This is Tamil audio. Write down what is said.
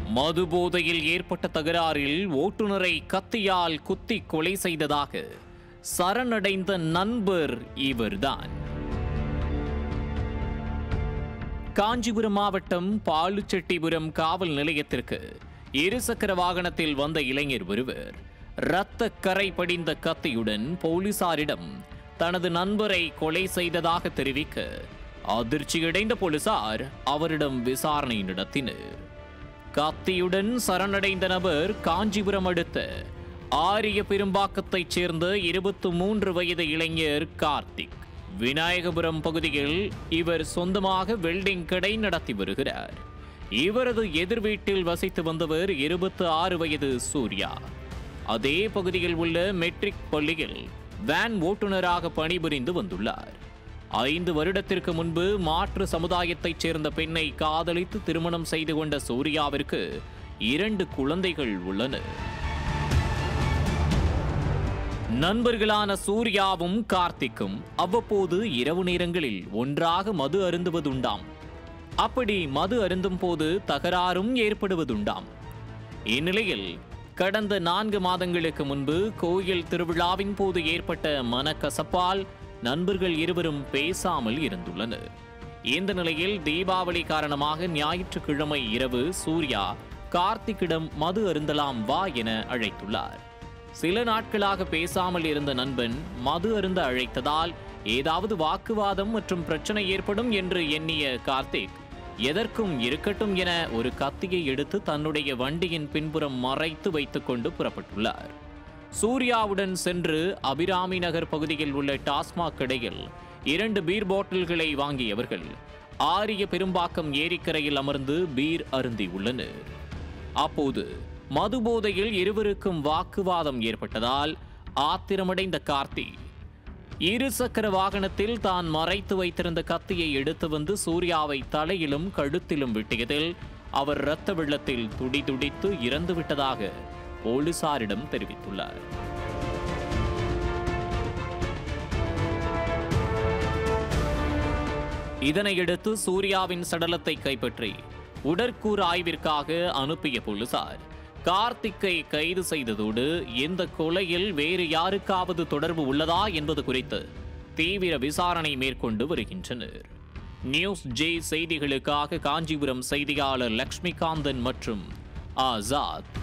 மது போதையில் ஏற்பட்ட தகராறில் ஓட்டுநரை கத்தியால் குத்தி கொலை செய்ததாக சரணடைந்த நண்பர் இவர்தான் காஞ்சிபுரம் மாவட்டம் பாலுச்செட்டிபுரம் காவல் நிலையத்திற்கு இருசக்கர வாகனத்தில் வந்த இளைஞர் ஒருவர் இரத்த கரை படிந்த கத்தியுடன் போலீசாரிடம் தனது நண்பரை கொலை செய்ததாக தெரிவிக்க அதிர்ச்சியடைந்த போலீசார் அவரிடம் விசாரணை நடத்தினர் கத்தியுடன் சரணடைந்த நபர் காஞ்சிபுரம் அடுத்த ஆரிய பெரும்பாக்கத்தைச் சேர்ந்த இருபத்து மூன்று வயது இளைஞர் கார்த்திக் விநாயகபுரம் பகுதியில் இவர் சொந்தமாக வெல்டிங் கடை நடத்தி வருகிறார் இவரது எதிர் வீட்டில் வசித்து வந்தவர் இருபத்து ஆறு வயது சூர்யா அதே பகுதியில் உள்ள மெட்ரிக் பள்ளியில் வேன் ஓட்டுநராக பணிபுரிந்து வந்துள்ளார் ஐந்து வருடத்திற்கு முன்பு மாற்று சமுதாயத்தைச் சேர்ந்த பெண்ணை காதலித்து திருமணம் செய்து கொண்ட சூர்யாவிற்கு இரண்டு குழந்தைகள் உள்ளனர் நண்பர்களான சூர்யாவும் கார்த்திக்கும் அவ்வப்போது இரவு நேரங்களில் ஒன்றாக மது அருந்துவதுண்டாம் அப்படி மது அருந்தும் போது தகராறும் ஏற்படுவதுண்டாம் இந்நிலையில் கடந்த நான்கு மாதங்களுக்கு முன்பு கோயில் திருவிழாவின் போது ஏற்பட்ட மனக்கசப்பால் நண்பர்கள் இருவரும் பேசாமல் இருந்துள்ளனர் இந்த நிலையில் தீபாவளி காரணமாக ஞாயிற்றுக்கிழமை இரவு சூர்யா கார்த்திக்கிடம் மது அருந்தலாம் வா என அழைத்துள்ளார் சில நாட்களாக பேசாமல் இருந்த நண்பன் மது அருந்த அழைத்ததால் ஏதாவது வாக்குவாதம் மற்றும் பிரச்சனை ஏற்படும் என்று எண்ணிய கார்த்திக் எதற்கும் இருக்கட்டும் என ஒரு கத்தியை எடுத்து தன்னுடைய வண்டியின் பின்புறம் மறைத்து வைத்துக்கொண்டு புறப்பட்டுள்ளார் சூர்யாவுடன் சென்று அபிராமி நகர் பகுதியில் உள்ள டாஸ்மாக் கடையில் இரண்டு பீர் பாட்டில்களை வாங்கியவர்கள் ஆரிய பெரும்பாக்கம் ஏரிக்கரையில் அமர்ந்து பீர் அருந்தியுள்ளனர் அப்போது மது போதையில் இருவருக்கும் வாக்குவாதம் ஏற்பட்டதால் ஆத்திரமடைந்த கார்த்தி இருசக்கர வாகனத்தில் தான் மறைத்து வைத்திருந்த கத்தியை எடுத்து வந்து சூர்யாவை தலையிலும் கழுத்திலும் வெட்டியதில் அவர் இரத்த வெள்ளத்தில் துடிதுடித்து இறந்து விட்டதாக போலீசாரிடம் தெரிவித்துள்ளார் இதனையடுத்து சூர்யாவின் சடலத்தை கைப்பற்றி உடற்கூறு ஆய்விற்காக அனுப்பிய போலீசார் கார்த்திக்கை கைது செய்ததோடு இந்த கொலையில் வேறு யாருக்காவது தொடர்பு உள்ளதா என்பது குறித்து தீவிர விசாரணை மேற்கொண்டு வருகின்றனர் நியூஸ் ஜே செய்திகளுக்காக காஞ்சிபுரம் செய்தியாளர் லக்ஷ்மிகாந்தன் மற்றும் ஆசாத்